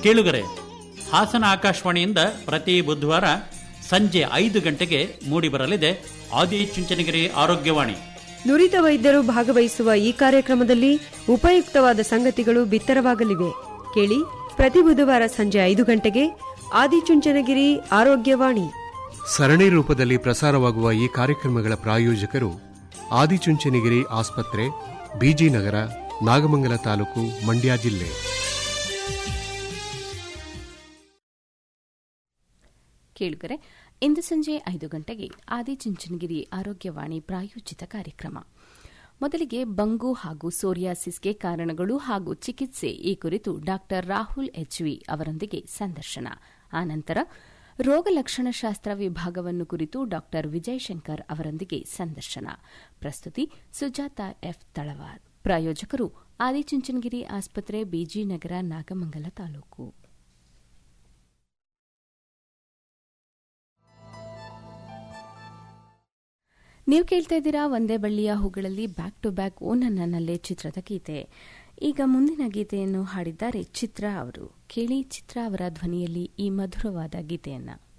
ಕೇಳುಗರೆ ಹಾಸನ ಆಕಾಶವಾಣಿಯಿಂದ ಪ್ರತಿ ಬುಧವಾರ ಸಂಜೆ ಐದು ಗಂಟೆಗೆ ಮೂಡಿಬರಲಿದೆ ಆದಿಚುಂಚನಗಿರಿ ಆರೋಗ್ಯವಾಣಿ ನುರಿತ ವೈದ್ಯರು ಭಾಗವಹಿಸುವ ಈ ಕಾರ್ಯಕ್ರಮದಲ್ಲಿ ಉಪಯುಕ್ತವಾದ ಸಂಗತಿಗಳು ಬಿತ್ತರವಾಗಲಿವೆ ಕೇಳಿ ಪ್ರತಿ ಬುಧವಾರ ಸಂಜೆ ಐದು ಗಂಟೆಗೆ ಆದಿಚುಂಚನಗಿರಿ ಆರೋಗ್ಯವಾಣಿ ಸರಣಿ ರೂಪದಲ್ಲಿ ಪ್ರಸಾರವಾಗುವ ಈ ಕಾರ್ಯಕ್ರಮಗಳ ಪ್ರಾಯೋಜಕರು ಆದಿಚುಂಚನಗಿರಿ ಆಸ್ಪತ್ರೆ ಬಿಜಿ ನಗರ ನಾಗಮಂಗಲ ತಾಲೂಕು ಮಂಡ್ಯ ಜಿಲ್ಲೆ ಕೇಳುಗರೆ ಇಂದು ಸಂಜೆ ಐದು ಗಂಟೆಗೆ ಆದಿಚುಂಚನಗಿರಿ ಆರೋಗ್ಯವಾಣಿ ಪ್ರಾಯೋಜಿತ ಕಾರ್ಯಕ್ರಮ ಮೊದಲಿಗೆ ಬಂಗು ಹಾಗೂ ಸೋರಿಯಾಸಿಸ್ಗೆ ಕಾರಣಗಳು ಹಾಗೂ ಚಿಕಿತ್ಸೆ ಈ ಕುರಿತು ಡಾಕ್ಟರ್ ರಾಹುಲ್ ಎಚ್ವಿ ಅವರೊಂದಿಗೆ ಸಂದರ್ಶನ ಆನಂತರ ರೋಗ ಲಕ್ಷಣಶಾಸ್ತ್ರ ವಿಭಾಗವನ್ನು ಕುರಿತು ಡಾಕ್ಟರ್ ವಿಜಯ್ ಶಂಕರ್ ಅವರೊಂದಿಗೆ ಸಂದರ್ಶನ ಪ್ರಸ್ತುತಿ ಸುಜಾತ ಎಫ್ ತಳವಾರ್ ಪ್ರಾಯೋಜಕರು ಆದಿಚುಂಚನಗಿರಿ ಆಸ್ಪತ್ರೆ ಬಿಜಿ ನಗರ ನಾಗಮಂಗಲ ತಾಲೂಕು ನೀವು ಕೇಳ್ತಾ ಇದ್ದೀರಾ ಒಂದೇ ಬಳ್ಳಿಯ ಹೂಗಳಲ್ಲಿ ಬ್ಯಾಕ್ ಟು ಬ್ಯಾಕ್ ಓ ನನ್ನಲ್ಲೇ ಚಿತ್ರದ ಗೀತೆ ಈಗ ಮುಂದಿನ ಗೀತೆಯನ್ನು ಹಾಡಿದ್ದಾರೆ ಚಿತ್ರ ಅವರು ಕೇಳಿ ಚಿತ್ರ ಅವರ ಧ್ವನಿಯಲ್ಲಿ ಈ ಮಧುರವಾದ ಗೀತೆಯನ್ನ